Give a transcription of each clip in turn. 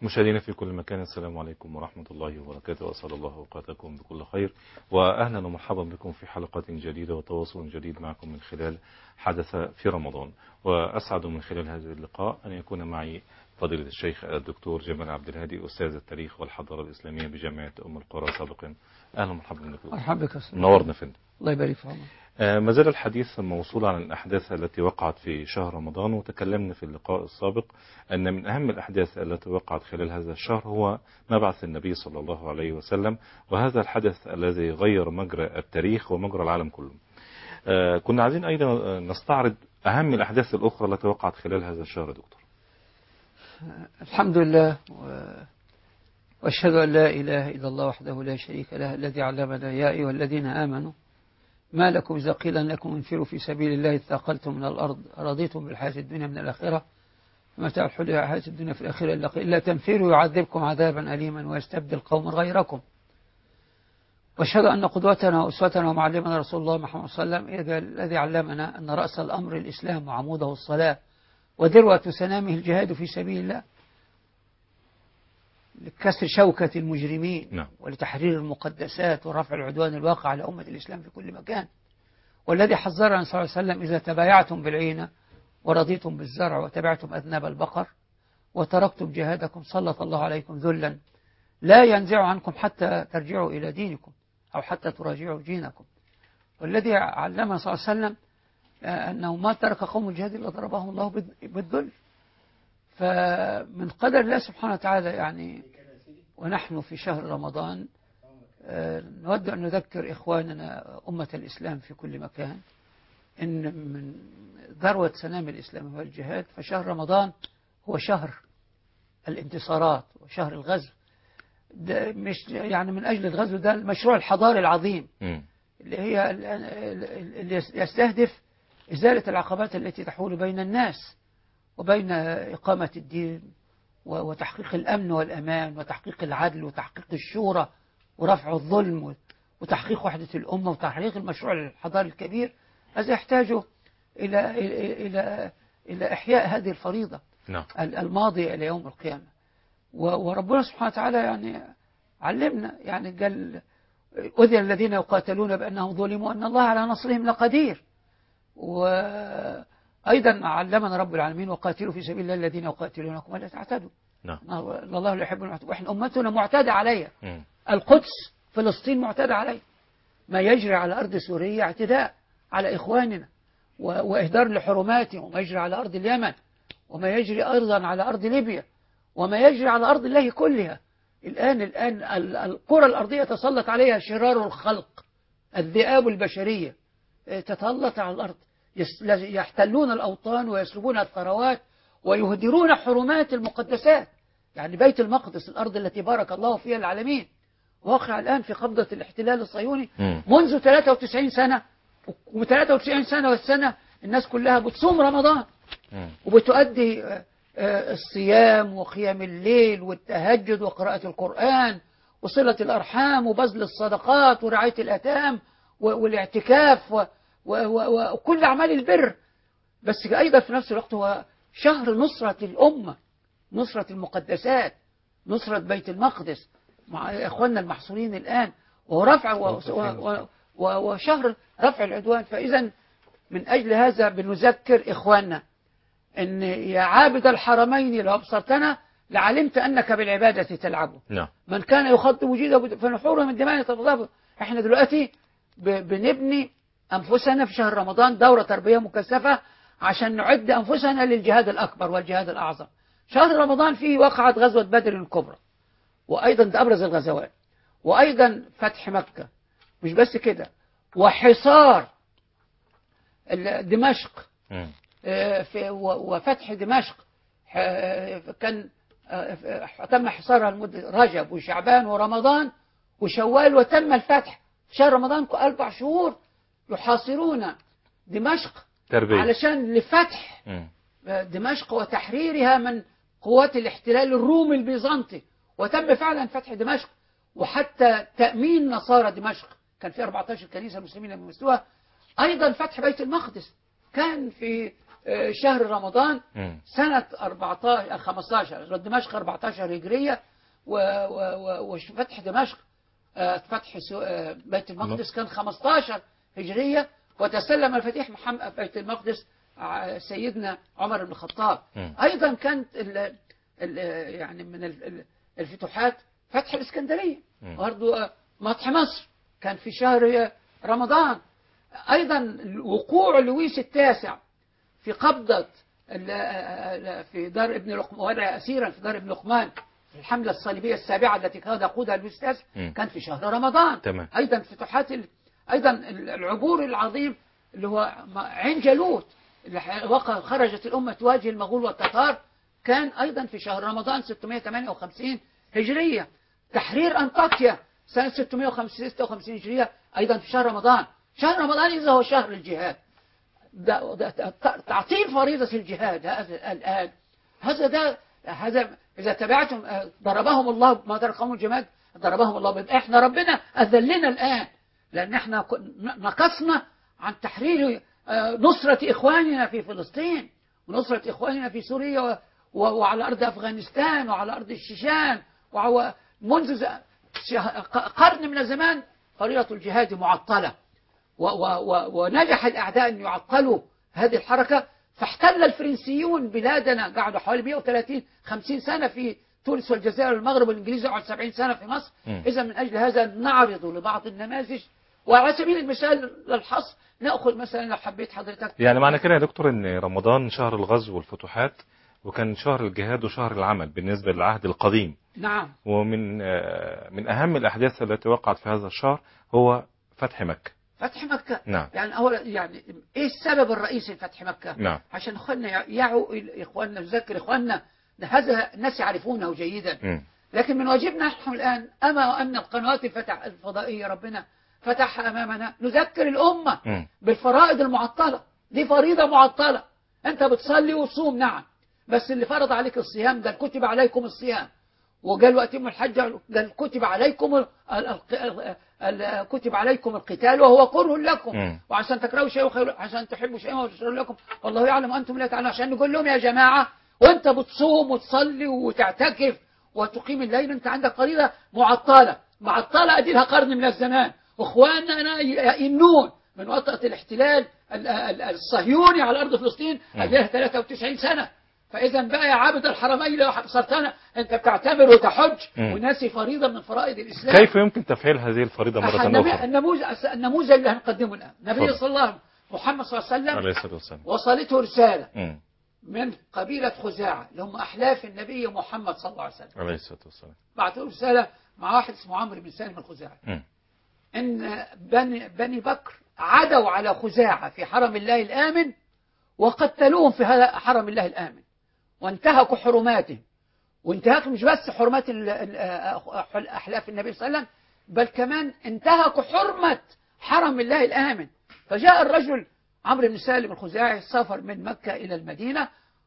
مشاهدينا في كل مكان السلام عليكم ورحمة الله وبركاته وأسأل الله أوقاتكم بكل خير وأهلا ومرحبا بكم في حلقة جديدة وتواصل جديد معكم من خلال حدث في رمضان وأسعد من خلال هذا اللقاء أن يكون معي فضيلة الشيخ الدكتور جمال عبد الهادي أستاذ التاريخ والحضارة الإسلامية بجامعة أم القرى سابقا أهلا ومرحبا بك مرحبا بك أستاذ. نورنا فندم الله يبارك في عمرك آه، ما زال الحديث موصول عن الأحداث التي وقعت في شهر رمضان وتكلمنا في اللقاء السابق أن من أهم الأحداث التي وقعت خلال هذا الشهر هو مبعث النبي صلى الله عليه وسلم وهذا الحدث الذي غير مجرى التاريخ ومجرى العالم كله آه، كنا عايزين أيضا نستعرض أهم الأحداث الأخرى التي وقعت خلال هذا الشهر يا دكتور الحمد لله و... واشهد ان لا اله الا الله وحده لا شريك له الذي علمنا يا ايها الذين امنوا ما لكم اذا قيل لكم انفروا في سبيل الله اثاقلتم من الارض رضيتم بالحياه الدنيا من الاخره متاع الحياه الدنيا في الاخره الا الا تنفروا يعذبكم عذابا اليما ويستبدل قوما غيركم واشهد ان قدوتنا واسوتنا ومعلمنا رسول الله محمد صلى الله عليه وسلم الذي علمنا ان راس الامر الاسلام وعموده الصلاه وذروة سنامه الجهاد في سبيل الله لكسر شوكة المجرمين نعم. ولتحرير المقدسات ورفع العدوان الواقع على أمة الإسلام في كل مكان والذي حذرنا صلى الله عليه وسلم إذا تبايعتم بالعينة ورضيتم بالزرع وتبعتم أذناب البقر وتركتم جهادكم سلط الله عليكم ذلا لا ينزع عنكم حتى ترجعوا إلى دينكم أو حتى تراجعوا دينكم والذي علمنا صلى الله عليه وسلم أنه ما ترك قوم الجهاد إلا ضربهم الله بالذل فمن قدر الله سبحانه وتعالى يعني ونحن في شهر رمضان نود أن نذكر إخواننا أمة الإسلام في كل مكان إن من ذروة سنام الإسلام هو الجهاد فشهر رمضان هو شهر الانتصارات وشهر الغزو ده مش يعني من أجل الغزو ده المشروع الحضاري العظيم م. اللي هي اللي يستهدف إزالة العقبات التي تحول بين الناس وبين إقامة الدين وتحقيق الأمن والأمان وتحقيق العدل وتحقيق الشورى ورفع الظلم وتحقيق وحدة الأمة وتحقيق المشروع الحضاري الكبير هذا يحتاج إلى إلى إلى إلى إحياء هذه الفريضة نعم الماضية إلى يوم القيامة وربنا سبحانه وتعالى يعني علمنا يعني قال أذن الذين يقاتلون بأنهم ظلموا أن الله على نصرهم لقدير وأيضا علمنا رب العالمين وقاتلوا في سبيل الله الذين يقاتلونكم ولا تعتدوا نعم الله لا يحب المعتدين واحنا أمتنا معتدى عليها م. القدس فلسطين معتدى عليها ما يجري على أرض سوريا اعتداء على إخواننا و- وإهدار لحرماتهم وما يجري على أرض اليمن وما يجري أيضا على أرض ليبيا وما يجري على أرض الله كلها الآن الآن ال- الكرة الأرضية تسلط عليها شرار الخلق الذئاب البشرية تتسلط على الأرض يس- يحتلون الأوطان ويسلبون الثروات ويهدرون حرمات المقدسات يعني بيت المقدس الأرض التي بارك الله فيها العالمين واقع الآن في قبضة الاحتلال الصهيوني مم. منذ 93 سنة و93 سنة والسنة الناس كلها بتصوم رمضان م. وبتؤدي آه، آه، الصيام وقيام الليل والتهجد وقراءة القرآن وصلة الأرحام وبذل الصدقات ورعاية الأتام و- والاعتكاف و- و- و- وكل أعمال البر بس أيضا في نفس الوقت هو شهر نصرة الأمة نصرة المقدسات نصرة بيت المقدس مع إخواننا المحصورين الآن ورفع و- و- و- وشهر رفع العدوان فإذا من أجل هذا بنذكر إخواننا أن يا عابد الحرمين لو أبصرتنا لعلمت أنك بالعبادة تلعب نعم من كان يخاطب وجوده فنحوره من دماء تتضاف احنا دلوقتي ب- بنبني أنفسنا في شهر رمضان دورة تربية مكثفة عشان نعد أنفسنا للجهاد الأكبر والجهاد الأعظم شهر رمضان فيه وقعت غزوة بدر الكبرى وأيضا ده أبرز الغزوات وأيضا فتح مكة مش بس كده وحصار ال- دمشق م. آه، في و- وفتح دمشق آه، كان آه، آه، تم حصارها لمدة رجب وشعبان ورمضان وشوال وتم الفتح في شهر رمضان أربع شهور يحاصرون دمشق تربية علشان لفتح م. دمشق وتحريرها من قوات الاحتلال الرومي البيزنطي وتم فعلا فتح دمشق وحتى تأمين نصارى دمشق كان في 14 كنيسة مسلمين بيمثلوها أيضا فتح بيت المقدس كان في آه، شهر رمضان مم. سنة 14 15 دمشق 14 هجرية و- و- و- وفتح دمشق آه، فتح سو- آه، بيت المقدس كان 15 هجرية وتسلم الفتيح محمد بيت المقدس ع- سيدنا عمر بن الخطاب مم. أيضا كانت ال ال يعني من ال- ال- الفتوحات فتح الإسكندرية مم. برضو آه، فتح مصر كان في شهر آه، رمضان أيضا وقوع لويس التاسع في قبضة ال- ال- في دار ابن لقمان وضع أسيرا في دار ابن لقمان في الحملة الصليبية السابعة التي كان يقودها لويس التاسع مم. كان في شهر رمضان تمام. أيضا فتوحات ال- أيضا العبور العظيم اللي هو م- عين جالوت اللي ح- وقع- خرجت الأمة تواجه المغول والتتار كان أيضا في شهر رمضان 658 هجرية تحرير أنطاكيا سنة 656 هجرية أيضا في شهر رمضان شهر رمضان إذا هو شهر الجهاد ده ده ت- تعطيل فريضة الجهاد هذا الآن هذا ده هذا إذا تبعتم آه، ضربهم الله ما ترك قوم الجماد ضربهم الله بهم احنا ربنا أذلنا الآن لأن احنا كن- نقصنا عن تحرير آه، نصرة إخواننا في فلسطين ونصرة إخواننا في سوريا و- و- وعلى أرض أفغانستان وعلى أرض الشيشان وعو- منذ ز- شه- قرن من الزمان فريضة الجهاد معطلة و و و ونجح الأعداء أن يعطلوا هذه الحركة فاحتل الفرنسيون بلادنا قعدوا حوالي 130 50 سنة في تونس والجزائر والمغرب والإنجليز قعدوا 70 سنة في مصر مم. إذا من أجل هذا نعرض لبعض النماذج وعلى سبيل المثال للحصر نأخذ مثلا لو حبيت حضرتك يعني معنى كده يا دكتور ان رمضان شهر الغزو والفتوحات وكان شهر الجهاد وشهر العمل بالنسبة للعهد القديم نعم ومن آه، من أهم الأحداث التي وقعت في هذا الشهر هو فتح مكة فتح مكة نعم. يعني أولا يعني إيه السبب الرئيسي لفتح مكة نعم. عشان إخواننا يعوا إخواننا نذكر إخواننا ده هذا الناس يعرفونه جيدا مم. لكن من واجبنا نحن الآن أما أن القنوات الفتح الفضائية ربنا فتحها أمامنا نذكر الأمة مم. بالفرائض المعطلة دي فريضة معطلة أنت بتصلي وتصوم نعم بس اللي فرض عليك الصيام ده كتب عليكم الصيام وقال وأتموا الحج قال كتب عليكم ال- ال- ال- ال- كتب عليكم القتال وهو كره لكم مم. وعشان تكرهوا شيء وخير عشان تحبوا شيء وهو شر لكم والله يعلم وأنتم لا تعلمون عشان نقول لهم يا جماعة وأنت بتصوم وتصلي وتعتكف وتقيم الليل أنت عندك فريضة معطلة معطلة أدي لها قرن من الزمان إخواننا يئنون من وطأة الاحتلال ال- ال- الصهيوني على أرض فلسطين أديها 93 سنة فإذا بقى يا عابد الحرمين لو حصرتنا أنت بتعتمر وتحج مم. وناسي فريضة من فرائض الإسلام كيف يمكن تفعيل هذه الفريضة مرة النمو- أخرى النموذج النموذج اللي هنقدمه الآن النبي اتفضل. صلى الله عليه وسلم محمد صلى الله عليه وسلم عليه الصلاة والسلام وصلته رسالة مم. من قبيلة خزاعة اللي هم أحلاف النبي محمد صلى الله عليه وسلم عليه الصلاة والسلام بعتوا له رسالة مع واحد اسمه عمرو بن سالم الخزاعي مم. إن بني, بني بكر عدوا على خزاعة في حرم الله الآمن وقتلوهم في هذا حرم الله الآمن وانتهكوا حرماته وانتهاك مش بس حرمات ال- ال- أح- أحلاف النبي صلى الله عليه وسلم بل كمان انتهكوا حرمة حرم الله الآمن فجاء الرجل عمرو بن سالم الخزاعي سافر من مكة إلى المدينة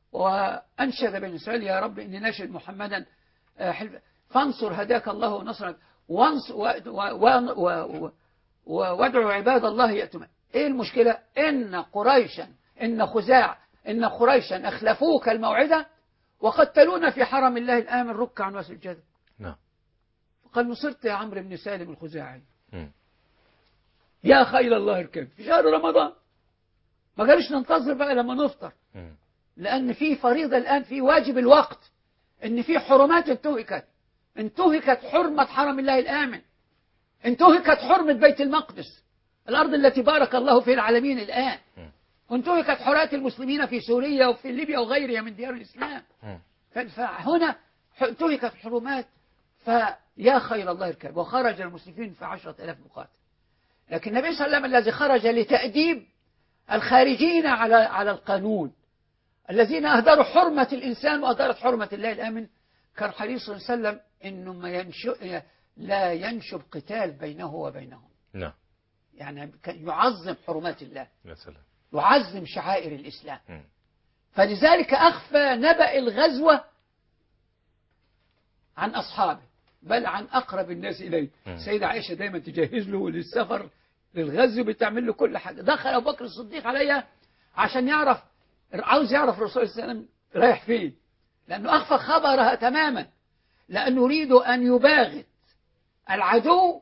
وأنشد بين إسرائيل يا رب إني ناشد محمدا آه، حلف- فانصر هداك الله ونصرك وانص- و- و- و- و- و- وادعوا عباد الله يأتون إيه المشكلة إن قريشا إن خزاع إن قريشا أخلفوك الموعدة وقتلونا في حرم الله الآمن ركعا وسجدا نعم قال نصرت يا عمرو بن سالم الخزاعي مم. يا خيل الله اركب في شهر رمضان ما قالش ننتظر بقى لما نفطر مم. لأن في فريضة الآن في واجب الوقت إن في حرمات انتهكت انتهكت حرمة حرم الله الآمن انتهكت حرمة بيت المقدس الأرض التي بارك الله في العالمين الآن مم. وانتهكت حريات المسلمين في سوريا وفي ليبيا وغيرها من ديار الإسلام مم. ف- فهنا ح- انتهكت الحرمات فيا خير الله اركب وخرج المسلمين في عشرة ألاف مقاتل لكن النبي صلى الله عليه وسلم الذي خرج لتأديب الخارجين على على القانون الذين أهدروا حرمة الإنسان وأهدرت حرمة الله الآمن كان حريص صلى الله عليه وسلم إنه ما ينشو لا ينشب قتال بينه وبينهم نعم يعني كان يعظم حرمات الله يا سلام يعظم شعائر الإسلام مم. فلذلك أخفى نبأ الغزوة عن أصحابه بل عن أقرب الناس إليه مم. سيدة عائشة دايما تجهز له للسفر للغزو بتعمل له كل حاجة دخل أبو بكر الصديق عليها عشان يعرف عاوز يعرف الرسول صلى الله عليه وسلم رايح فين لأنه أخفى خبرها تماما لأنه يريد أن يباغت العدو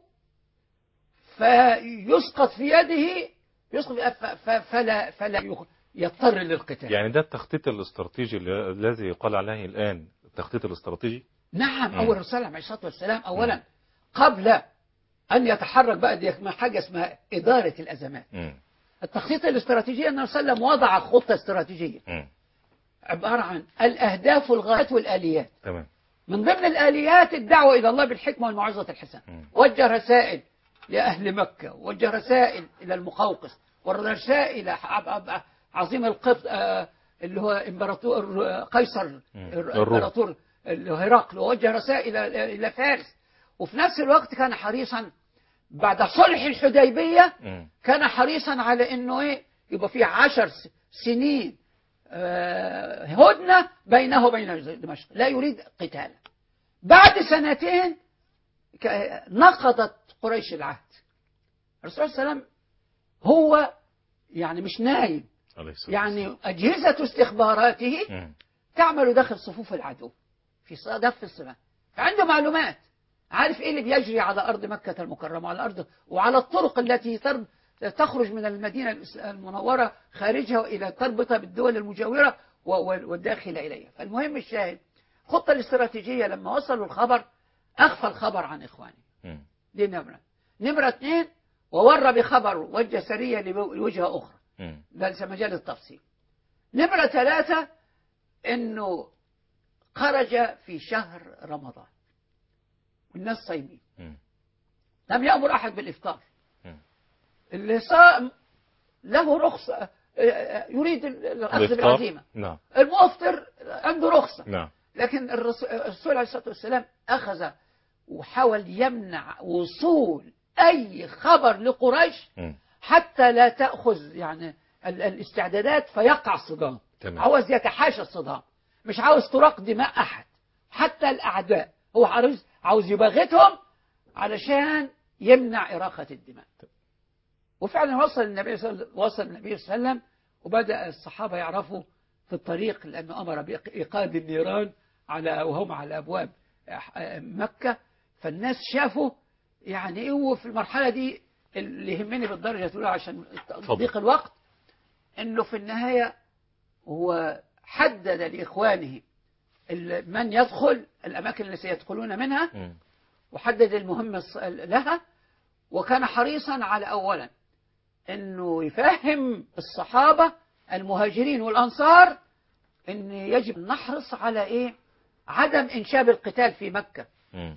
فيسقط في يده يسقط ف- ف- فلا فلا يخ- يضطر للقتال يعني ده التخطيط الاستراتيجي اللي- الذي يقال عليه الآن التخطيط الاستراتيجي نعم مم. أول الرسول عليه الصلاة والسلام أولا قبل أن يتحرك بقى دي حاجة اسمها إدارة الأزمات مم. التخطيط الاستراتيجي أن صلى الله عليه وسلم وضع خطة استراتيجية مم. عبارة عن الأهداف والغايات والآليات تمام من ضمن الآليات الدعوة إلى الله بالحكمة والموعظة الحسنة مم. وجه رسائل لأهل مكة وجه رسائل إلى المقوقس ورسائل إلى ح- ع- ع- عظيم القبط آه، اللي هو إمبراطور آه، قيصر مم. الر- الروم. إمبراطور اللي هو هرقل ووجه رسائل إلى- إلى فارس وفي نفس الوقت كان حريصا بعد صلح الحديبية مم. كان حريصا على انه ايه يبقى في عشر س- سنين آه، هدنة بينه وبين دمشق لا يريد قتالا بعد سنتين ك- نقضت قريش العهد الرسول صلى الله عليه وسلم هو يعني مش نايم عليه الصلاة يعني أجهزة استخباراته والسلام. مم. تعمل داخل صفوف العدو في صدف السماء فعنده معلومات عارف ايه اللي بيجري على ارض مكة المكرمة وعلى ارض وعلى الطرق التي تر- تخرج من المدينة الإس- المنورة خارجها الى تربطها بالدول المجاورة و- و- والداخل اليها فالمهم الشاهد الخطة الاستراتيجية لما وصلوا الخبر اخفى الخبر عن اخوانه مم. دي نمرة نمرة اثنين وور بخبر وجه سرية لو- لوجهة اخرى مم. بل في مجال التفصيل نمرة ثلاثة انه خرج في شهر رمضان والناس صايمين مم. لم يأمر أحد بالإفطار مم. اللي صائم له رخصة آه، آه، يريد الأخذ الإفطار؟ بالعزيمة نعم المفطر عنده رخصة نعم لكن الرسول الرسول عليه الصلاة والسلام أخذ وحاول يمنع وصول أي خبر لقريش مم. حتى لا تأخذ يعني ال- الاستعدادات فيقع الصدام تمام عاوز يتحاشى الصدام مش عاوز تراق دماء أحد حتى الأعداء هو عاوز عاوز يباغتهم علشان يمنع إراقة الدماء وفعلا وصل النبي صلى وصل النبي صلى الله عليه وسلم وبدأ الصحابة يعرفوا في الطريق لأنه أمر بإيقاد النيران على وهم على أبواب مكة فالناس شافوا يعني إيه هو في المرحلة دي اللي يهمني بالدرجة الأولى عشان ضيق الوقت إنه في النهاية هو حدد لإخوانه ال- من يدخل الأماكن التي سيدخلون منها مم. وحدد المهمة الص- لها وكان حريصا على أولا أنه يفهم الصحابة المهاجرين والأنصار أن يجب أن نحرص على إيه عدم إنشاب القتال في مكة مم.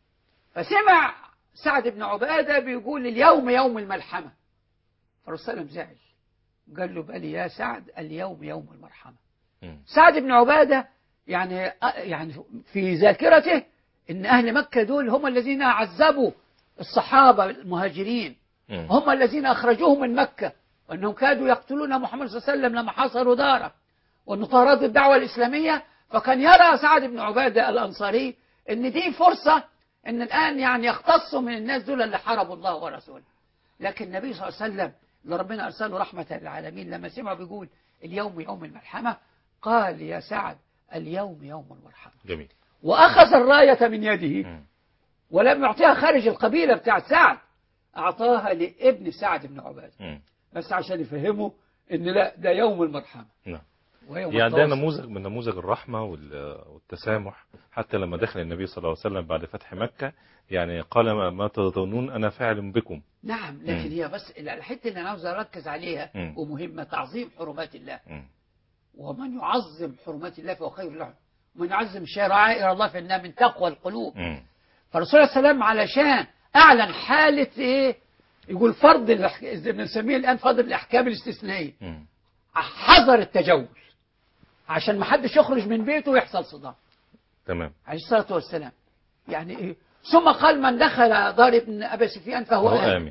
فسمع سعد بن عبادة بيقول اليوم يوم الملحمة فالرسول صلى الله عليه وسلم زعل قال له بل يا سعد اليوم يوم المرحمة مم. سعد بن عبادة يعني يعني في ذاكرته ان اهل مكة دول هم الذين عذبوا الصحابة المهاجرين مم. هم الذين اخرجوهم من مكة وانهم كادوا يقتلون محمد صلى الله عليه وسلم لما حاصروا داره وانه طارد الدعوة الاسلامية فكان يرى سعد بن عبادة الانصاري ان دي فرصة ان الان يعني يختصوا من الناس دول اللي حاربوا الله ورسوله لكن النبي صلى الله عليه وسلم اللي ربنا ارسله رحمة للعالمين لما سمع بيقول اليوم يوم الملحمة قال يا سعد اليوم يوم المرحمة جميل وأخذ الراية من يده مم. ولم يعطيها خارج القبيلة بتاعت سعد أعطاها لابن سعد بن عبادة مم. بس عشان يفهموا إن لا ده يوم المرحمة نعم ويوم يعني ده التواصل. نموذج من نموذج الرحمة وال- والتسامح حتى لما دخل النبي صلى الله عليه وسلم بعد فتح مكة يعني قال ما- ما تظنون أنا فاعل بكم نعم لكن مم. هي بس الحتة اللي أنا عاوز أركز عليها مم. ومهمة تعظيم حرمات الله مم. ومن يعظم حرمات الله فهو خير له ومن يعظم شعائر الله فإنها من تقوى القلوب مم. فالرسول صلى الله عليه وسلم علشان أعلن حالة إيه يقول فرض الأح- زي ما بنسميه الآن فرض الأحكام الاستثنائية مم. حذر التجول عشان ما حدش يخرج من بيته ويحصل صدام تمام عليه الصلاة والسلام يعني إيه؟ ثم قال من دخل دار ابن أبي سفيان فهو هو آمن آمن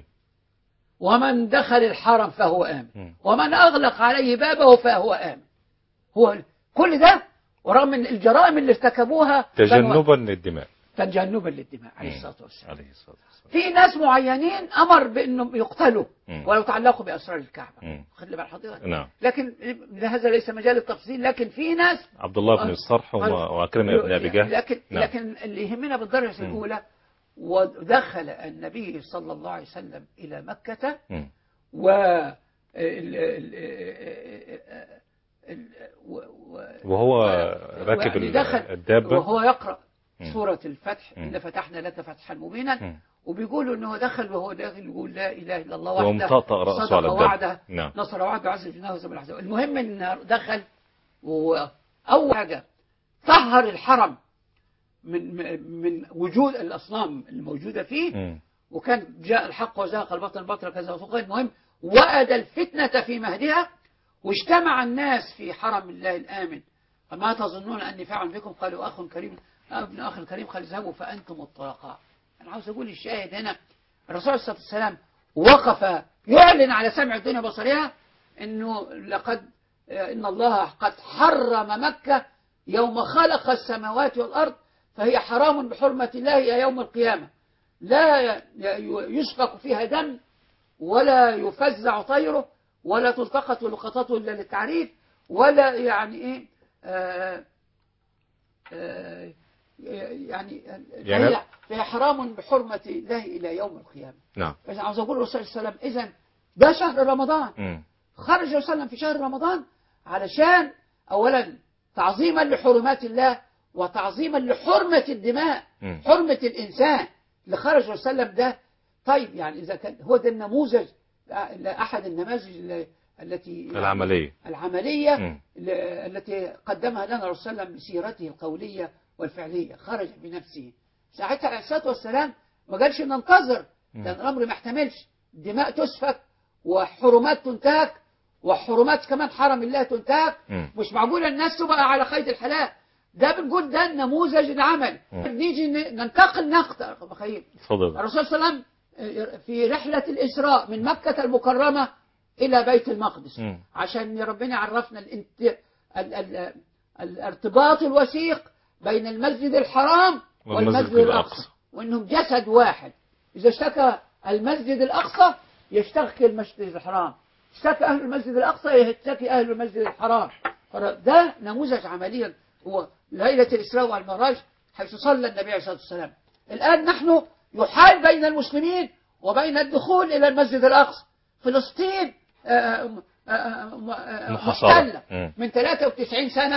ومن دخل الحرم فهو آمن مم. ومن أغلق عليه بابه فهو آمن هو كل ده ورغم من الجرائم اللي ارتكبوها بنو- تجنبا للدماء تجنبا للدماء عليه مم. الصلاة والسلام عليه الصلاة والسلام في ناس معينين أمر بأنهم يقتلوا مم. ولو تعلقوا بأسرار الكعبة مم. خد بال حضرتك نعم لكن هذا ليس مجال التفصيل لكن في ناس عبد الله بن آه. الصرح وما- آه. وعكرمة بن أبي جهل لكن نعم. لكن اللي يهمنا بالدرجة مم. الأولى ودخل النبي صلى الله عليه وسلم إلى مكة مم. و ال- ال- ال- و- و- وهو راكب يعني ال- دخل الدابة وهو يقرأ مم. سورة الفتح مم. إن فتحنا لك فتحا مبينا مم. وبيقولوا انه دخل وهو داخل يقول لا اله الا الله وهو وحده مطأطأ رأسه صدق على الدابة. وعده نعم. نصر وعده عز جناه وزم الاحزاب المهم ان دخل واول حاجه طهر الحرم من من وجود الاصنام الموجوده فيه مم. وكان جاء الحق وزهق الباطل الباطل كذا وسوق المهم وأد الفتنة في مهدها واجتمع الناس في حرم الله الآمن فما تظنون أني فاعل بكم قالوا أخ كريم ابن أخ الكريم قال اذهبوا فأنتم الطلقاء أنا عاوز أقول الشاهد هنا الرسول صلى الله عليه وسلم وقف يعلن على سمع الدنيا بصرها أنه لقد إن الله قد حرم مكة يوم خلق السماوات والأرض فهي حرام بحرمة الله إلى يوم القيامة لا يسفك فيها دم ولا يفزع طيره ولا تلتقط لقطته إلا للتعريف ولا يعني إيه آه آه يعني يعني- فهي, فهي حرام بحرمة الله إلى يوم القيامة نعم بس عاوز أقول الرسول صلى الله عليه وسلم إذا ده شهر رمضان مم. خرج الرسول صلى الله عليه وسلم في شهر رمضان علشان أولا تعظيما لحرمات الله وتعظيما لحرمة الدماء مم. حرمة الإنسان اللي خرج الرسول صلى الله عليه وسلم ده طيب يعني إذا كان هو ده النموذج أحد النماذج ال- التي العملية العملية مم. ل- التي قدمها لنا الرسول صلى الله عليه وسلم بسيرته القولية والفعلية خرج بنفسه ساعتها عليه الصلاة والسلام ما قالش ننتظر لأن الأمر ما يحتملش دماء تسفك وحرمات تنتهك وحرمات كمان حرم الله تنتهك مم. مش معقول الناس تبقى على قيد الحياة ده بنقول ده النموذج العمل مم. نيجي ن- ننتقل نقطة مخيل تفضل الرسول صلى الله عليه وسلم في رحلة الإسراء من مكة المكرمة إلى بيت المقدس مم. عشان ربنا يعرفنا الانت... ال... ال... الارتباط الوثيق بين المسجد الحرام والمسجد والمسجد الأقصى. الأقصى وإنهم جسد واحد إذا اشتكى المسجد الأقصى يشتكي المسجد الحرام اشتكى أهل المسجد الأقصى يشتكي أهل المسجد الحرام ده نموذج عمليا هو ليلة الإسراء والمعراج حيث صلى النبي عليه الصلاة والسلام الآن نحن يحال بين المسلمين وبين الدخول إلى المسجد الأقصى فلسطين آه، آه، آه، آه، محاصرة. محتلة مم. من 93 سنة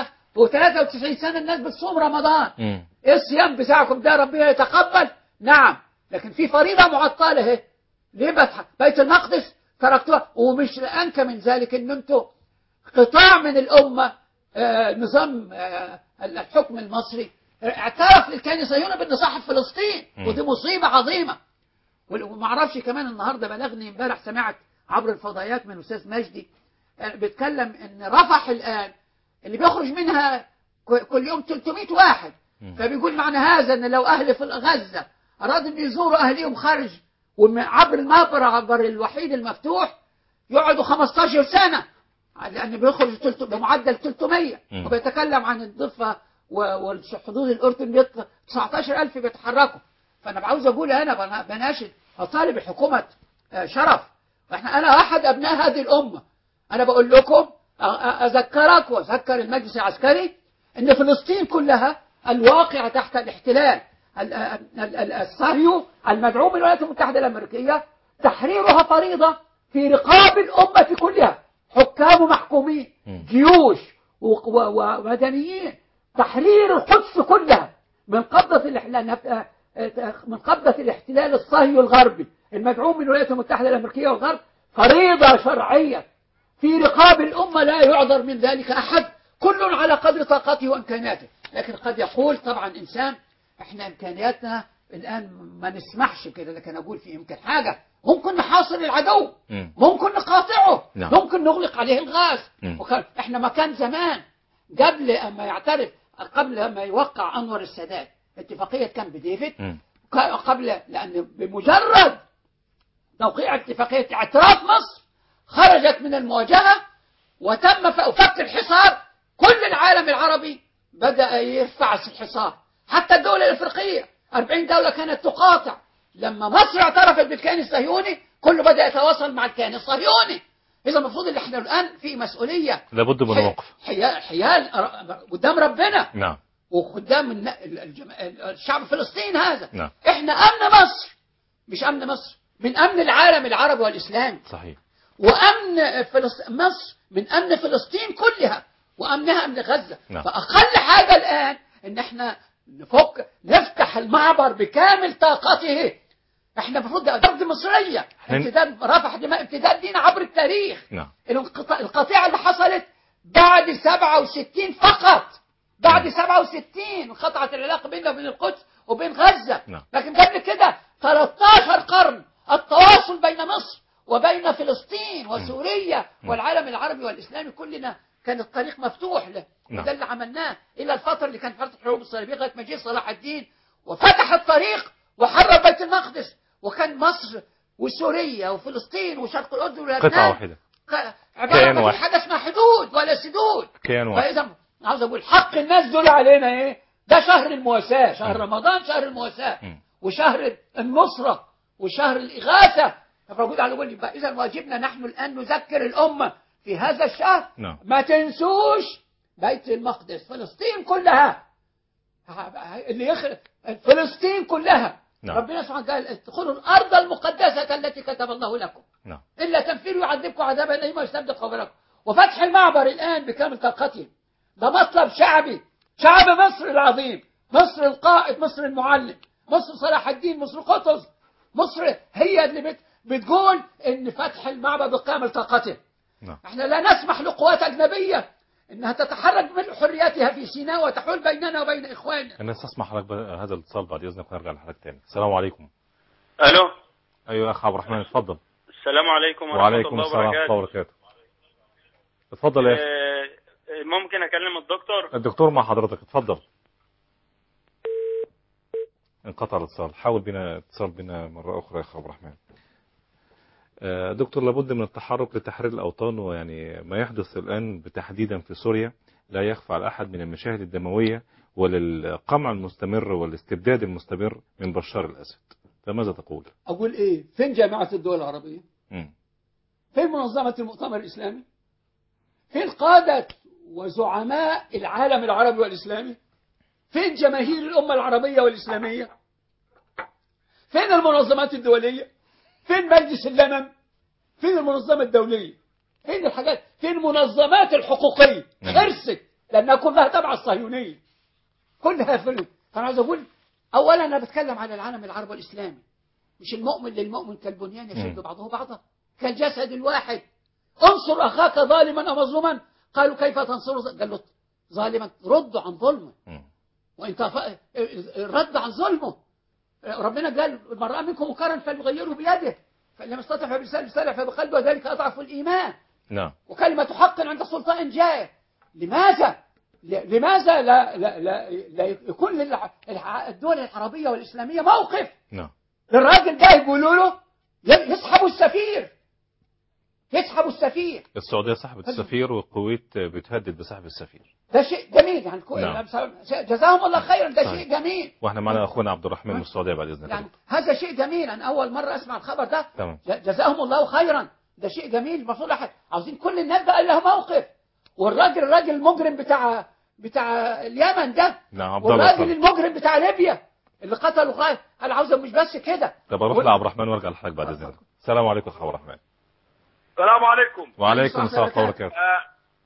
و93 سنة الناس بتصوم رمضان مم. ايه الصيام بتاعكم ده ربنا يتقبل نعم لكن في فريضة معطلة اهي ليه بتح... بيت المقدس تركتوها ومش أنكى من ذلك ان انتوا قطاع من الأمة آه، نظام آه، الحكم المصري اعترف للكيان الصهيوني بأن صاحب فلسطين مم. ودي مصيبة عظيمة وال- وما اعرفش كمان النهارده بلغني امبارح سمعت عبر الفضائيات من استاذ مجدي آه، بيتكلم ان رفح الان اللي بيخرج منها ك- كل يوم 300 واحد مم. فبيقول معنى هذا ان لو اهل في غزه ارادوا ان يزوروا اهليهم خارج وم- عبر المعبر عبر الوحيد المفتوح يقعدوا 15 سنه لان بيخرج تلت- بمعدل 300 مم. وبيتكلم عن الضفه و- والحدود الاردن بيطلع 19000 بيتحركوا فانا عاوز اقول انا بنا- بناشد اطالب حكومه آه، شرف احنا انا احد ابناء هذه الامه انا بقول لكم أ- أ- اذكرك واذكر المجلس العسكري ان فلسطين كلها الواقعه تحت الاحتلال ال- ال- ال- الصهيو المدعوم من الولايات المتحده الامريكيه تحريرها فريضه في رقاب الامه كلها حكام ومحكومين مم. جيوش و- و- ومدنيين تحرير القدس كلها من قبضة الاحتلال من قبضة الاحتلال الصهيوني الغربي المدعوم من الولايات المتحدة الأمريكية والغرب فريضة شرعية في رقاب الأمة لا يعذر من ذلك أحد كل على قدر طاقته وإمكاناته لكن قد يقول طبعا إنسان إحنا إمكانياتنا الآن ما نسمحش كده لكن أقول في يمكن حاجة ممكن نحاصر العدو مم. ممكن نقاطعه نعم. ممكن نغلق عليه الغاز مم. وكان احنا ما كان زمان قبل اما يعترف قبل ما يوقع انور السادات اتفاقيه كامب ديفيد مم. ك- قبل لان بمجرد توقيع اتفاقيه اعتراف مصر خرجت من المواجهه وتم ف- فك الحصار كل العالم العربي بدا يرفع الحصار حتى الدول الافريقيه 40 دولة كانت تقاطع لما مصر اعترفت بالكيان الصهيوني كله بدأ يتواصل مع الكيان الصهيوني إذا المفروض اللي احنا الآن في مسؤولية لابد من حي- وقف حيال حيال قدام ربنا نعم وقدام الن- الجم- الشعب الفلسطيني هذا نعم احنا امن مصر مش امن مصر من امن العالم العربي والاسلامي صحيح وامن فلسطين مصر من امن فلسطين كلها وامنها امن غزه نعم. فاقل حاجه الان ان احنا نفك نفتح المعبر بكامل طاقته احنا المفروض ده ارض مصريه إحنا- امتداد رفح دماء امتداد دينا عبر التاريخ نعم الانقطاع- القطيعة اللي حصلت بعد 67 فقط بعد 67 انقطعت العلاقة بيننا وبين القدس وبين غزة نعم. لكن قبل كده 13 قرن التواصل بين مصر وبين فلسطين وسوريا والعالم العربي والإسلامي كلنا كان الطريق مفتوح له نعم. وده اللي عملناه إلى الفترة اللي كانت فترة الحروب الصليبية لغاية ما جه صلاح الدين وفتح الطريق وحرر بيت المقدس وكان مصر وسوريا وفلسطين وشرق الأردن ولبنان قطعة واحدة ك- عبارة كيان ما واحد. في حاجة اسمها حدود ولا سدود كيان واحد فإذا عاوز أقول حق الناس دول علينا إيه ده شهر المواساة شهر مم. رمضان شهر المواساة مم. وشهر النصرة وشهر الإغاثة فموجود على قول يبقى إذا واجبنا نحن الآن نذكر الأمة في هذا الشهر نعم ما تنسوش بيت المقدس فلسطين كلها اللي يخرب فلسطين كلها نعم. ربنا سبحانه وتعالى ادخلوا الأرض المقدسة التي كتب الله لكم نعم إلا تنفيروا يعذبكم عذابا أليما ويستبدل قبلكم وفتح المعبر الآن بكامل طاقته ده مطلب شعبي شعب مصر العظيم مصر القائد مصر المعلم مصر صلاح الدين مصر قطز مصر هي اللي بت بتقول إن فتح المعبر بكامل طاقته نعم احنا لا نسمح لقوات أجنبية إنها تتحرك من حرياتها في سيناء وتحول بيننا وبين إخواننا أنا استسمع حضرتك بقى هذا الاتصال بعد إذنك ونرجع لحضرتك تاني السلام عليكم الو أيوة يا أخ عبد الرحمن اتفضل السلام عليكم ورحمه وعليكم الله السلام ورحمة الله وبركاته وبركاته اتفضل يا أخي آه، ممكن اكلم الدكتور الدكتور مع حضرتك اتفضل انقطع الاتصال حاول بنا اتصال بنا مرة أخرى يا أخ عبد الرحمن آه، دكتور لابد من التحرك لتحرير الأوطان ويعني ما يحدث الآن تحديدا في سوريا لا يخفى على أحد من المشاهد الدموية وللقمع المستمر والاستبداد المستمر من بشار الأسد فماذا تقول؟ أقول إيه فين جامعة الدول العربية مم. فين منظمة المؤتمر الإسلامي فين قادة وزعماء العالم العربي والإسلامي فين جماهير الأمة العربية والإسلامية فين المنظمات الدولية فين مجلس الأمم فين المنظمة الدولية فين الحاجات فين المنظمات الحقوقية نعم. خرست لأنها كلها تبع الصهيونية كلها فلت فأنا عايز أقول أولا أنا بتكلم على العالم العربي والإسلامي مش المؤمن للمؤمن كالبنيان يشد مم. بعضه بعضا كالجسد الواحد انصر أخاك ظالما أو مظلوما قالوا كيف تنصر ظ- قال له ظالما رد عن ظلمه مم. وانت ف- الرد عن ظلمه ربنا قال من رأى منكم منكرا فليغيره بيده فإن لم يستطع فبلسانه فليستطع فبقلبه وذلك أضعف الإيمان نعم وكلمة حق عند سلطان جاء لماذا ل- لماذا لا, لا, لا, لا يكون للدول العربية والإسلامية موقف نعم للراجل ده يقولوا له ي- يسحبوا السفير يسحبوا السفير السعودية سحبت السفير والكويت بتهدد بسحب السفير ده شيء جميل يعني كو- نعم. جزاهم الله خيرا ده صحيح. شيء جميل واحنا معنا اخونا عبد الرحمن من السعودية بعد اذنك يعني هذا شيء جميل انا اول مره اسمع الخبر ده تمام ج- جزاهم الله خيرا ده شيء جميل المفروض أحد عاوزين كل الناس بقى لها موقف والراجل الراجل المجرم بتاع بتاع اليمن ده نعم عبد الله والراجل اتفضل. المجرم بتاع ليبيا اللي قتلوا خالد انا عاوز مش بس كده طب اروح وال- لعبد الرحمن وارجع لحضرتك بعد اذنك السلام عليكم اخ عبد الرحمن السلام عليكم وعليكم السلام السلام ورحمة الله وبركاته. وبركاته آه،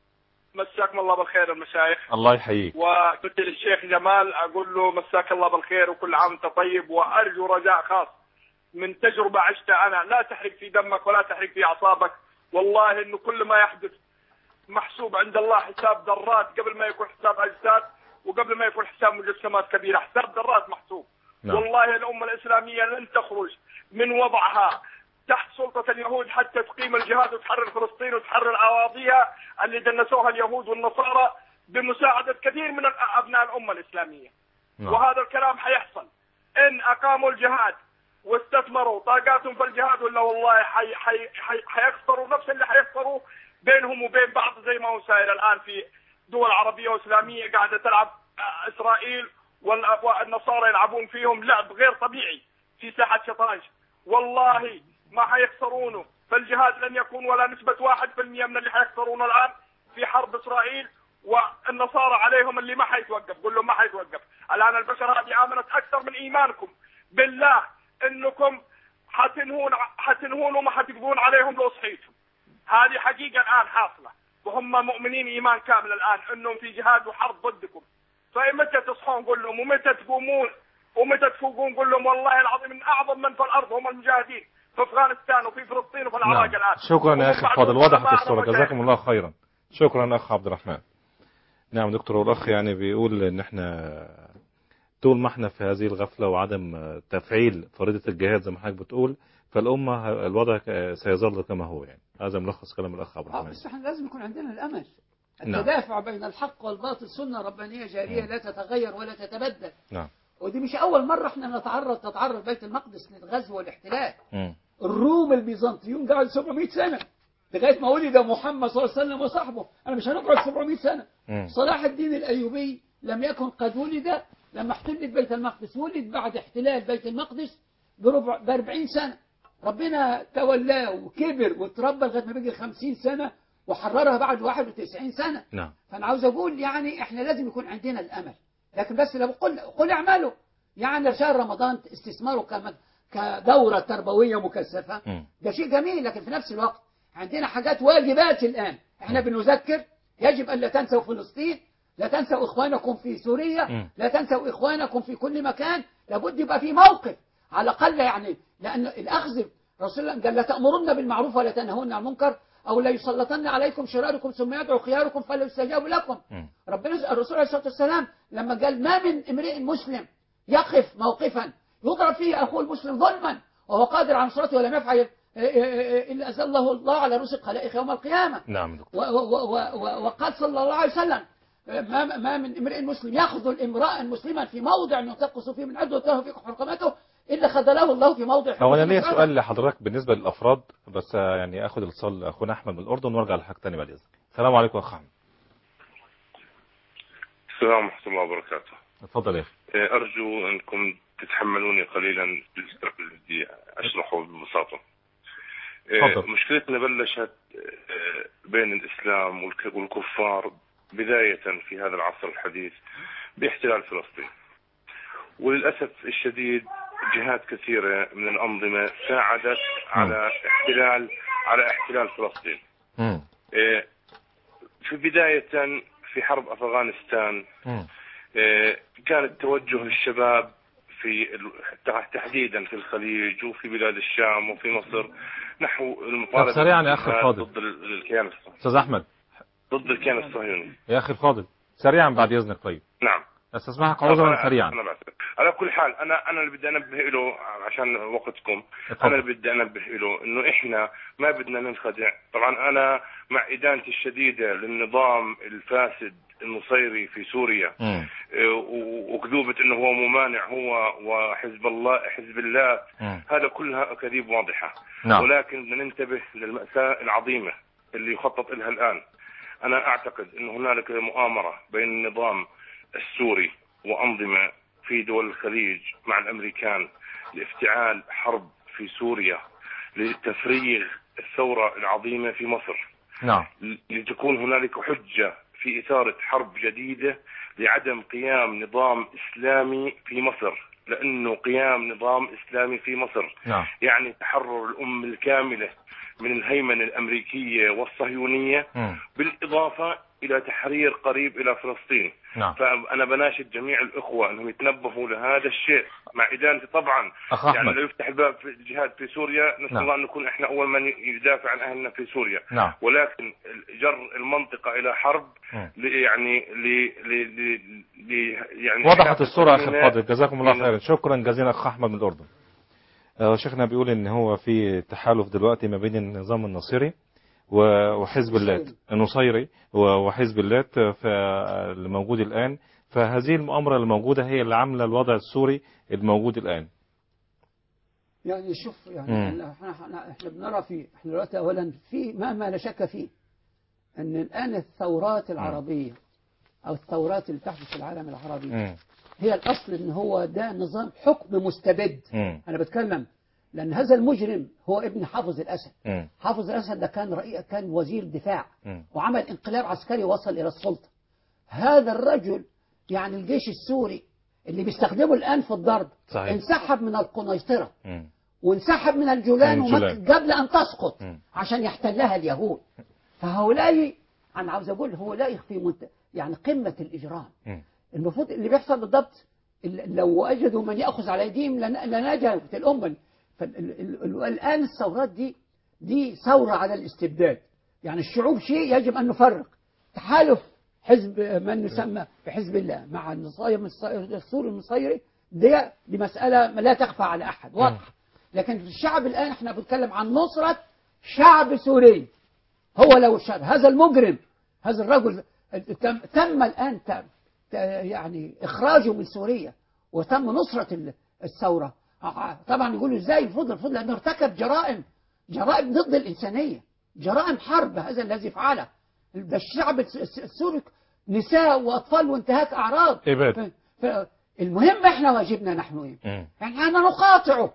مساكم الله بالخير المشايخ الله يحييك وقلت للشيخ جمال اقول له مساك الله بالخير وكل عام وانت طيب وارجو رجاء خاص من تجربه عشتها انا لا تحرق في دمك ولا تحرق في اعصابك والله انه كل ما يحدث محسوب عند الله حساب ذرات قبل ما يكون حساب اجساد وقبل ما يكون حساب مجسمات كبيره حساب ذرات محسوب نعم. والله الامه الاسلاميه لن تخرج من وضعها تحت سلطة اليهود حتى تقيم الجهاد وتحرر فلسطين وتحرر أراضيها اللي دنسوها اليهود والنصارى بمساعدة كثير من أبناء الأمة الإسلامية نعم. وهذا الكلام حيحصل إن أقاموا الجهاد واستثمروا طاقاتهم في الجهاد ولا والله حي حي حي حيخسروا نفس اللي حيخسروا بينهم وبين بعض زي ما هو ساير الآن في دول عربية وإسلامية قاعدة تلعب آه، إسرائيل وال- والنصارى يلعبون فيهم لعب غير طبيعي في ساحة شطرنج والله ما حيخسرونه فالجهاد لن يكون ولا نسبة واحد في المية من اللي حيخسرونه الآن في حرب إسرائيل والنصارى عليهم اللي ما حيتوقف قول لهم ما حيتوقف الآن البشر هذه آمنت أكثر من إيمانكم بالله إنكم حتنهون حتنهون وما حتقضون عليهم لو صحيتم هذه حقيقة الآن حاصلة وهم مؤمنين إيمان كامل الآن أنهم في جهاد وحرب ضدكم فمتى تصحون قول لهم ومتى تقومون ومتى تفوقون قول لهم والله العظيم من أعظم من في الأرض هم المجاهدين في أفغانستان وفي فلسطين وفي العراق نعم الآن شكرا يا وهم أخي بعد فاضل الظلماء وضحت أنا الصورة مجاهد. جزاكم الله خيرا شكرا أخ عبد الرحمن نعم دكتور والأخ يعني بيقول إن إحنا طول ما إحنا في هذه الغفلة وعدم تفعيل فريضة الجهاد زي ما حضرتك بتقول فالأمة الوضع سيظل كما هو يعني هذا ملخص كلام الأخ عبد آه، الرحمن بس احنا لازم يكون عندنا الامل نعم. التدافع بين الحق والباطل سنه ربانيه جاريه لا تتغير ولا تتبدل نعم ودي مش اول مره احنا نتعرض تتعرض بيت المقدس للغزو والاحتلال مم. الروم البيزنطيون قعدوا 700 سنه لغايه ما ولد محمد صلى الله عليه وسلم وصحبه انا مش هنقعد 700 سنه مم. صلاح الدين الايوبي لم يكن قد ولد لما احتلت بيت المقدس ولد بعد احتلال بيت المقدس بربع ب 40 سنه ربنا تولاه وكبر وتربى لغايه ما بقي 50 سنه وحررها بعد 91 سنه نعم فانا عاوز اقول يعني احنا لازم يكون عندنا الامل لكن بس لو قل قل اعملوا يعني شهر رمضان استثماره كم- كدوره تربويه مكثفه مم. ده شيء جميل لكن في نفس الوقت عندنا حاجات واجبات الان احنا بنذكر يجب ان لا تنسوا فلسطين لا تنسوا اخوانكم في سوريا مم. لا تنسوا اخوانكم في كل مكان لابد يبقى في موقف على الاقل يعني لان الاخذ رسول الله قال لا تامرن بالمعروف ولا تنهون عن المنكر او لا يسلطن عليكم شراركم ثم يدعو خياركم فلا يستجاب لكم مم. ربنا الرسول عليه الصلاه والسلام لما قال ما من امرئ مسلم يقف موقفا يضرب فيه اخوه المسلم ظلما وهو قادر على نصرته ولم يفعل الا ازله الله على رؤوس الخلائق يوم القيامه نعم دكتور و- و- و- و- وقال صلى الله عليه وسلم ما, ما من امرئ مسلم يخذل امرأ مسلما في موضع ينتقص فيه من عدو وتاه فيه حرقمته الا خذله الله في موضع هو انا حرقمته. ليا سؤال لحضرتك بالنسبه للافراد بس آه، يعني اخد الاتصال اخونا احمد من الاردن وارجع لحاجه ثانيه بعد اذنك السلام عليكم يا اخ احمد السلام ورحمة الله وبركاته اتفضل يا اخي إيه، أرجو أنكم تتحملوني قليلا في السبب اللي بدي أشرحه ببساطة إيه، تفضل. مشكلتنا بلشت إيه، بين الإسلام والك- والكفار بداية في هذا العصر الحديث باحتلال فلسطين وللأسف الشديد جهات كثيرة من الأنظمة ساعدت على احتلال على احتلال فلسطين مم. إيه، في بداية في حرب أفغانستان مم. آه، كان التوجه للشباب في ال- تحديدا في الخليج وفي بلاد الشام وفي مصر نحو المطالبة طب سريعاً يا أخي بالجهاد الفاضل. ضد ال- الكيان الصهيوني استاذ احمد ضد الكيان الصهيوني يا اخي الفاضل سريعا بعد اذنك طيب نعم استسمحك عذرا أنا- سريعا أنا بعتذر. على كل حال انا انا اللي بدي انبه له عشان وقتكم اتفضل. انا اللي بدي انبه له انه احنا ما بدنا ننخدع طبعا انا مع ادانتي الشديده للنظام الفاسد النصيري في سوريا مم. و- وكذوبة انه هو ممانع هو وحزب الله حزب الله مم. هذا كلها اكاذيب واضحه نعم ولكن بدنا ننتبه للمأساة العظيمة اللي يخطط لها الآن أنا أعتقد أن هنالك مؤامرة بين النظام السوري وأنظمة في دول الخليج مع الأمريكان لافتعال حرب في سوريا لتفريغ الثورة العظيمة في مصر نعم لتكون هنالك حجة في إثارة حرب جديدة لعدم قيام نظام إسلامي في مصر لأنه قيام نظام إسلامي في مصر نعم يعني تحرر الأم الكاملة من الهيمنة الأمريكية والصهيونية مم. بالإضافة إلى تحرير قريب إلى فلسطين نعم فأنا بناشد جميع الإخوة أنهم يتنبهوا لهذا الشيء مع إدانتي طبعا اخ يعني احمد لو يفتح الباب في الجهاد في سوريا نسأل نعم. الله أن نكون إحنا أول من يدافع عن أهلنا في سوريا نعم ولكن جر المنطقة إلى حرب مم. ل- يعني ل ل ل ل- يعني وضحت الصورة أخي من- الفاضل جزاكم الله من- خيرا شكرا جزيلا أخ أحمد من الأردن آه، شيخنا بيقول إن هو في تحالف دلوقتي ما بين النظام النصيري و- وحزب اللات النصيري و- وحزب اللات آه، ف- الموجود الآن فهذه المؤامرة الموجودة هي اللي عاملة الوضع السوري الموجود الآن يعني شوف يعني مم. احنا احنا احنا بنرى في احنا دلوقتي اولا في ما ما لا شك فيه ان الان الثورات العربيه او الثورات اللي تحدث في العالم العربي مم. هي الأصل إن هو ده نظام حكم مستبد مم. أنا بتكلم لأن هذا المجرم هو ابن حافظ الأسد مم. حافظ الأسد ده كان رئيس كان وزير دفاع مم. وعمل انقلاب عسكري وصل إلى السلطة هذا الرجل يعني الجيش السوري اللي بيستخدمه الآن في الضرب صحيح. انسحب من القنيطرة مم. وانسحب من الجولان من الجولان. ومكة قبل أن تسقط مم. عشان يحتلها اليهود فهؤلاء أنا عاوز أقول هؤلاء في منت... يعني قمة الإجرام مم. المفروض اللي بيحصل بالضبط ال- لو وجدوا من يأخذ على أيديهم لن- لنجت الأمة فال- ال- ال- الآن الثورات دي دي ثورة على الاستبداد يعني الشعوب شيء يجب أن نفرق تحالف حزب من يسمى بحزب الله مع النصاير السوري النصيري دي دي مسألة لا تخفى على أحد واضحة لكن في الشعب الآن احنا بنتكلم عن نصرة شعب سوري هو لو الشعب هذا المجرم هذا الرجل تم, تم الآن تم ت- يعني إخراجه من سوريا وتم نصرة ال- الثورة ع- طبعا يقولوا ازاي الفضل الفضل لأنه ارتكب جرائم جرائم ضد الإنسانية جرائم حرب هذا الذي فعله ده الشعب الس- الس- السوري نساء وأطفال وانتهاك أعراض إبادة. ف- ف- المهم احنا واجبنا نحن ايه مم. يعني احنا نقاطعه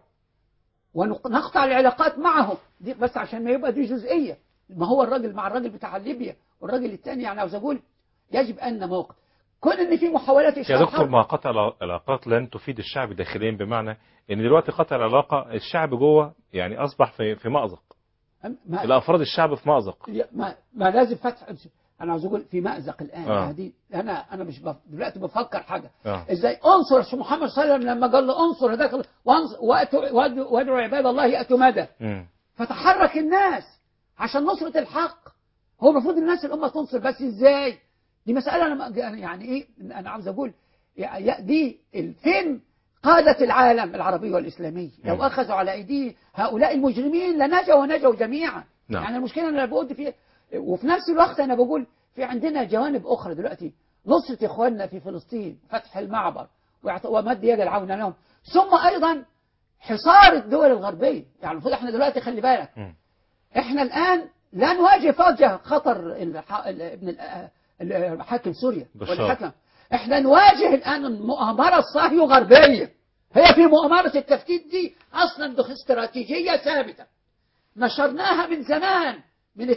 ونقطع العلاقات معه دي بس عشان ما يبقى دي جزئية ما هو الراجل مع الراجل بتاع ليبيا والراجل الثاني يعني عاوز اقول يجب ان موقف كون ان في محاولات يا اشعال دكتور حرب ما قطع العلاقات لن تفيد الشعب داخليا بمعنى ان دلوقتي قطع العلاقه الشعب جوه يعني اصبح في في مأزق ما, الافراد الشعب في مأزق ما, ما لازم فتح انا عاوز اقول في مأزق الان آه. هذه انا انا مش بف... دلوقتي بفكر حاجه آه. ازاي انصر شو محمد صلى الله عليه وسلم لما قال له انصر هذاك وانصر- وأتوا- وادعوا وادعوا عباد الله ياتوا مدى مم. فتحرك الناس عشان نصرة الحق هو المفروض الناس الأمة تنصر بس إزاي دي مسألة أنا ما- أنا يعني إيه أنا عاوز أقول يا- يا- دي ال- فين قادة العالم العربي والإسلامي لو مم. أخذوا على أيدي هؤلاء المجرمين لنجوا ونجوا جميعا نعم. يعني المشكلة أنا بقول فيها وفي نفس الوقت أنا بقول في عندنا جوانب أخرى دلوقتي نصرة إخواننا في فلسطين فتح المعبر وإعط- ومد يد العون لهم ثم أيضا حصار الدول الغربية يعني المفروض احنا دلوقتي خلي بالك مم. احنا الان لا نواجه فجأة خطر الح- ال- ابن ال- ال- حاكم سوريا بشار. والحكم احنا نواجه الان المؤامرة الصهيو غربية هي في مؤامرة التفتيت دي اصلا دخ- استراتيجية ثابتة نشرناها من زمان من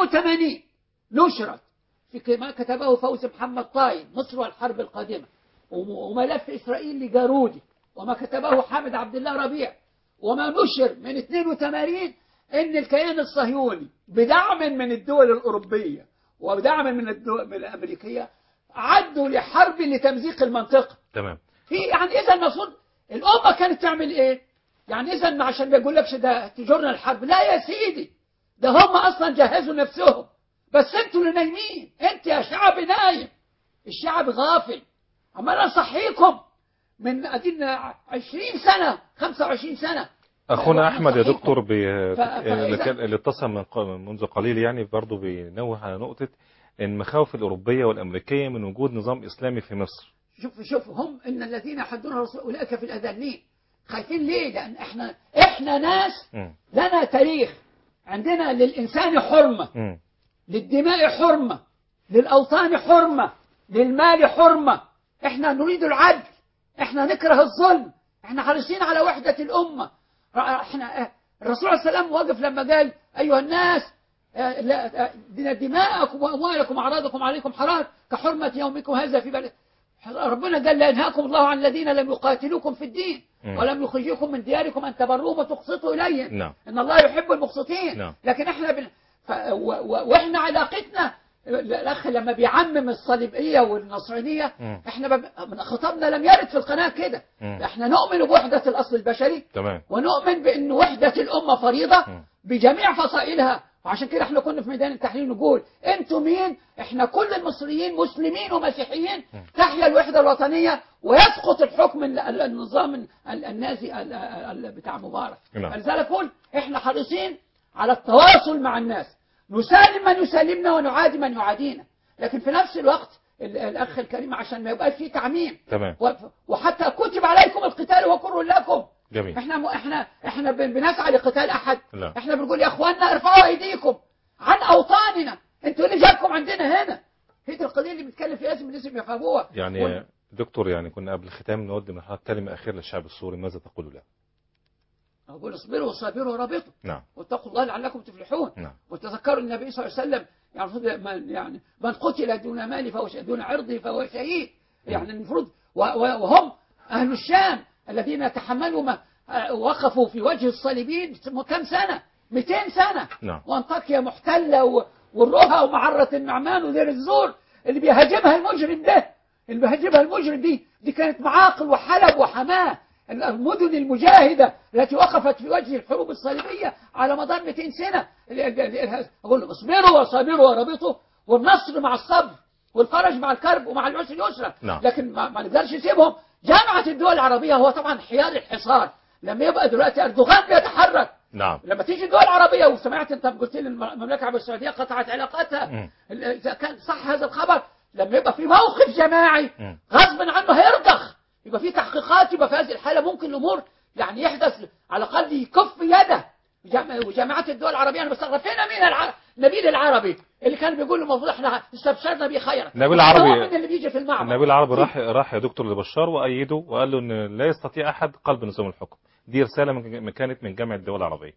82 نشرت في ما كتبه فوز محمد طاين مصر والحرب القادمة وم- وملف إسرائيل لجارودي وما كتبه حامد عبد الله ربيع وما نشر من 82 ان الكيان الصهيوني بدعم من الدول الأوروبية ودعم من الدول من الأمريكية عدوا لحرب لتمزيق المنطقة تمام في يعني اذا المفروض الامه كانت تعمل ايه؟ يعني اذا ما عشان ما يقولكش ده تجرنا الحرب لا يا سيدي ده هم اصلا جهزوا نفسهم بس انتوا اللي نايمين انت يا شعب نايم الشعب غافل عمال اصحيكم من ادينا 20 سنه 25 سنه اخونا وإحنا احمد يا صحيكم. دكتور بي... ف- فإذا- اللي كان- اللي اتصل من ق- منذ قليل يعني برضه بينوه على نقطه ان مخاوف الاوروبيه والامريكيه من وجود نظام اسلامي في مصر شوف شوف هم ان الذين يحدون الرسول اولئك في الاذانين خايفين ليه؟ لان احنا احنا ناس مم. لنا تاريخ عندنا للانسان حرمه مم. للدماء حرمة للأوطان حرمة للمال حرمة احنا نريد العدل احنا نكره الظلم احنا حريصين على وحدة الأمة احنا اه، الرسول عليه السلام وقف لما قال أيها الناس اه، لا- اه، دين دماءكم وأموالكم وأعراضكم عليكم حرام كحرمة يومكم هذا في بلد ربنا قال لا ينهاكم الله عن الذين لم يقاتلوكم في الدين مم. ولم يخرجوكم من دياركم أن تبروهم وتقسطوا إليهم نعم. إن الله يحب المقسطين نعم. لكن احنا بن... ف... و... و... واحنا علاقتنا الاخ لما بيعمم الصليبيه والنصرانيه مم. احنا ب... من خطابنا لم يرد في القناه كده مم. احنا نؤمن بوحده الاصل البشري تمام ونؤمن بان وحده الامه فريضه مم. بجميع فصائلها وعشان كده احنا كنا في ميدان التحرير نقول انتوا مين احنا كل المصريين مسلمين ومسيحيين تحيا الوحده الوطنيه ويسقط الحكم ال- ال- النظام ال- النازي ال- ال- بتاع مبارك نعم. فلذلك قول احنا حريصين على التواصل مع الناس نسالم من يسالمنا ونعادي من يعادينا لكن في نفس الوقت ال- الاخ الكريم عشان ما يبقاش فيه تعميم تمام و- وحتى كتب عليكم القتال وكره لكم جميل احنا م... احنا احنا بن- بنسعى لقتال احد لا. احنا بنقول يا اخواننا ارفعوا ايديكم عن اوطاننا انتوا اللي جابكم عندنا هنا هي دي القضيه اللي بنتكلم فيها لازم لازم يفهموها يعني وال- دكتور يعني كنا قبل الختام نود من حضرتك كلمة أخيرة للشعب السوري ماذا تقول له؟ أقول اصبروا وصابروا ورابطوا نعم واتقوا الله لعلكم تفلحون نعم وتذكروا النبي صلى الله عليه وسلم يعني المفروض من يعني من قتل دون مال فهو ش- دون عرضه فهو شهيد يعني المفروض و- و- وهم أهل الشام الذين يتحملوا ما آه، وقفوا في وجه الصليبيين كم سنة 200 سنة نعم. وانطاكيا محتلة و- والرها ومعرة النعمان ودير الزور اللي بيهاجمها المجرم ده اللي بيهاجمها المجرم دي دي كانت معاقل وحلب وحماه المدن المجاهدة التي وقفت في وجه الحروب الصليبية على مدار 200 سنة ال- ال- ال- أقول لهم اصبروا وصابروا ورابطوا والنصر مع الصبر والفرج مع الكرب ومع العسر يسرا نعم. لكن ما, ما نقدرش نسيبهم جامعة الدول العربية هو طبعا حيار الحصار لما يبقى دلوقتي أردوغان بيتحرك نعم لما تيجي الدول العربية وسمعت انت قلت لي الم- المملكة العربية السعودية قطعت علاقاتها مم. ال- اذا كان صح هذا الخبر لما يبقى في موقف جماعي مم. غصب عنه هيرضخ يبقى في تحقيقات يبقى في هذه الحالة ممكن الأمور يعني يحدث على الأقل يكف يده جام- وجامعات الدول العربية أنا بستغرب فين مين الع... نبيل العربي اللي كان بيقول المفروض احنا استبشرنا بخير نبيل هو العربي- من اللي بيجي في المعبر النبي العربي راح راح يا دكتور لبشار وأيده وقال له إن لا يستطيع أحد قلب نظام الحكم دي رسالة من من- كانت من جامعة الدول العربية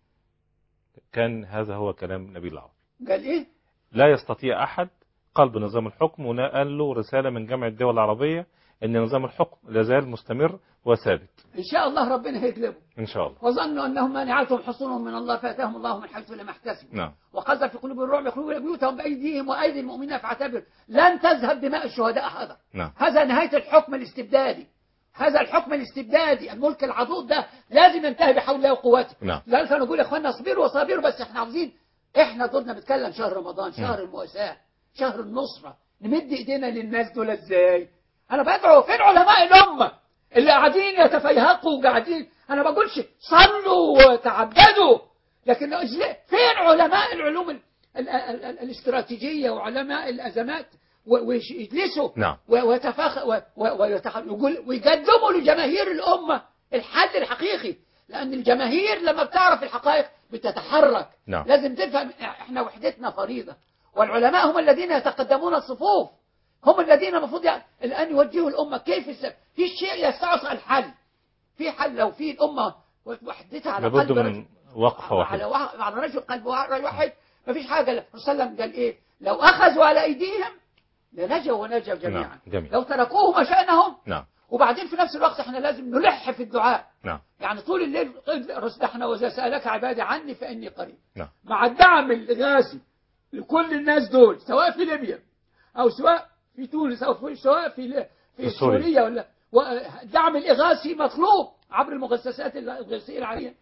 كان هذا هو كلام نبيل العربي قال ايه لا يستطيع أحد قلب نظام الحكم وقال له رسالة من جامعة الدول العربية أن نظام الحكم لا زال مستمر وثابت ان شاء الله ربنا هيغلبه إن شاء الله وظنوا انهم مانعتهم حصونهم من الله فاتاهم الله من حيث لم يحتسبوا نعم وقذف في قلوب الرعب يخرجون بيوتهم بايديهم وايدي المؤمنين فاعتبر لن تذهب دماء الشهداء هذا نعم هذا نهايه الحكم الاستبدادي هذا الحكم الاستبدادي الملك العضوض ده لازم ينتهي بحول الله وقوته نعم. لذلك انا بقول يا اخوانا اصبروا وصابروا بس احنا عاوزين احنا دورنا بنتكلم شهر رمضان شهر المواساه شهر النصره نمد ايدينا للناس دول ازاي انا بدعو فين علماء الامه اللي قاعدين يتفيهقوا وقاعدين انا ما بقولش صلوا وتعبدوا لكن إزاي- فين علماء العلوم ال ال ال ال الاستراتيجيه وعلماء الازمات و- ويجلسوا نعم. و- ويتفاخ و- و- ويتخ- يقول ويقدموا لجماهير الامه الحل الحقيقي لان الجماهير لما بتعرف الحقائق بتتحرك نعم. لازم تفهم احنا وحدتنا فريضه والعلماء هم الذين يتقدمون الصفوف هم الذين المفروض يعني الان يوجهوا الامه كيف الس... في شيء يستعصى الحل في حل لو في الامه وحدتها على لابد قلب من رجل وقفة على واحدة واحد على رجل قلب واحد ما فيش حاجه الرسول صلى الله عليه وسلم قال ايه لو اخذوا على ايديهم لنجوا ونجوا جميعا نعم، جميل. لو تركوهم شانهم نعم وبعدين في نفس الوقت احنا لازم نلح في الدعاء نعم يعني طول الليل رسل احنا واذا سالك عبادي عني فاني قريب نعم مع الدعم الإغاثي لكل الناس دول سواء في ليبيا أو سواء في تونس أو في سواء في ل- في في سوريا. سوريا ولا الدعم الإغاثي مطلوب عبر المؤسسات الإغاثية العالية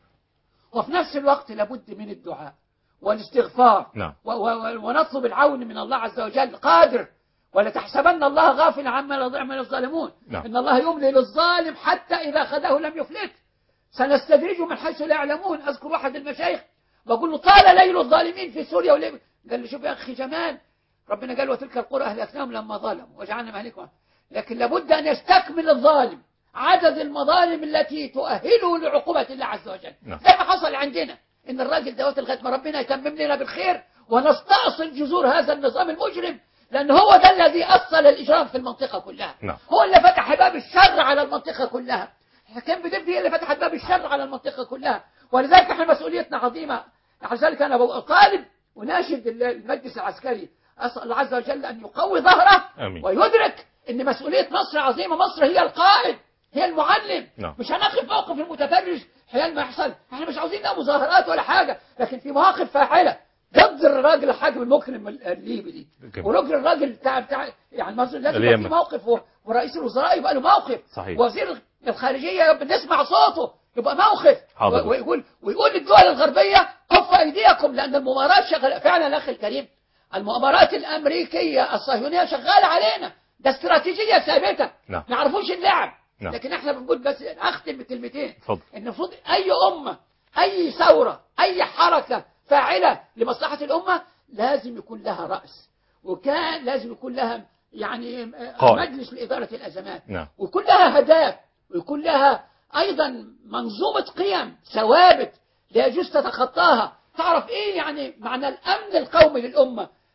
وفي نفس الوقت لابد من الدعاء والاستغفار نعم. و- و- ونطلب العون من الله عز وجل قادر ولا تحسبن الله غافلا عما يضيع من الظالمون نعم. إن الله يملي للظالم حتى إذا أخذه لم يفلت سنستدرجهم من حيث لا يعلمون أذكر واحد المشايخ بقول له طال ليل الظالمين في سوريا وليبيا قال لي شوف يا أخي جمال ربنا قال وتلك القرى أهلكناهم لما ظلموا وجعلنا مهلكهم لكن لابد أن يستكمل الظالم عدد المظالم التي تؤهله لعقوبة الله عز وجل نعم. زي ما حصل عندنا إن الراجل دوت لغاية ما ربنا يتمم لنا بالخير ونستأصل جذور هذا النظام المجرم لأن هو ده الذي أصل الإجرام في المنطقة كلها نعم. هو اللي فتح باب الشر على المنطقة كلها حكام بدر هي اللي فتحت باب الشر على المنطقة كلها ولذلك احنا مسؤوليتنا عظيمة لذلك أنا طالب وناشد المجلس العسكري أسأل الله عز وجل أن يقوي ظهره آمين. ويدرك أن مسؤولية مصر عظيمة مصر هي القائد هي المعلم نعم. مش هنقف موقف المتفرج حيال ما يحصل احنا مش عاوزين لا مظاهرات ولا حاجة لكن في مواقف فاعلة ضد الراجل الحاكم المكرم الليبي دي جميل. ورجل الراجل بتاع بتاع يعني مصر لازم يبقى اليمن. في موقف و- ورئيس الوزراء يبقى له موقف صحيح. وزير الخارجية يبقى نسمع صوته يبقى موقف حاضر. و- ويقول ويقول للدول الغربية كفوا أيديكم لأن المؤامرات شغالة فعلا يا أخي الكريم المؤامرات الأمريكية الصهيونية شغالة علينا ده استراتيجية ثابتة نعم. نعرفوش اللعب نعم. لكن احنا بنقول بس أختم بكلمتين اتفضل. ان المفروض اي امه اي ثوره اي حركه فاعله لمصلحه الامه لازم يكون لها راس وكان لازم يكون لها يعني قائد. مجلس لاداره الازمات نعم. ويكون لها اهداف ويكون لها ايضا منظومه قيم ثوابت لا يجوز تتخطاها تعرف ايه يعني معنى الامن القومي للامه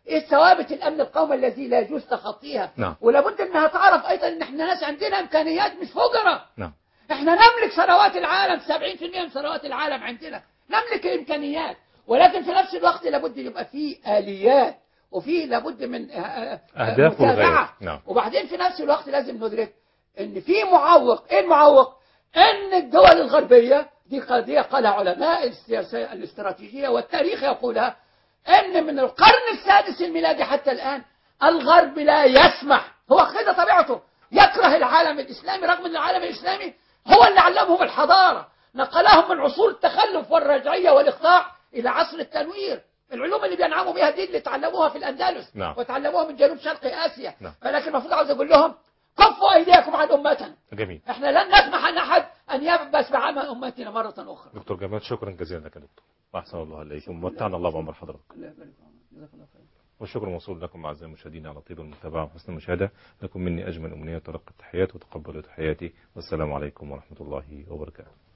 ايه ثوابت الامن القومي الذي لا يجوز تخطيها نعم. ولابد انها تعرف ايضا ان احنا ناس عندنا امكانيات مش فقراء نعم احنا نملك ثروات العالم 70% من ثروات العالم عندنا نملك الامكانيات ولكن في نفس الوقت لابد يبقى في اليات وفي لابد من آه، آه، أهداف متابعة. والغايات. نعم. وبعدين في نفس الوقت لازم ندرك ان في معوق ايه المعوق ان الدول الغربيه دي قضيه قالها علماء السياسه الاستراتيجيه والتاريخ يقولها ان من القرن السادس الميلادي حتى الان الغرب لا يسمح هو كده طبيعته يكره العالم الاسلامي رغم ان العالم الاسلامي هو اللي علمهم الحضاره نقلهم من عصور التخلف والرجعيه والاخضاع الى عصر التنوير العلوم اللي بينعموا بها دي اللي تعلموها في الاندلس نعم. وتعلموها من جنوب شرق اسيا نعم. ولكن المفروض عاوز اقول لهم كفوا ايديكم عن امتنا جميل احنا لن نسمح ان احد ان يبس بعمل امتنا مره اخرى دكتور جمال شكرا جزيلا لك يا دكتور واحسن الله اليكم ومتعنا الله بعمر حضرتك الله يبارك فيك. جزاك الله خير والشكر موصول لكم أعزائي المشاهدين على طيب المتابعة وحسن المشاهدة لكم مني أجمل أمنية تلقى التحيات وتقبلوا تحياتي والسلام عليكم ورحمة الله وبركاته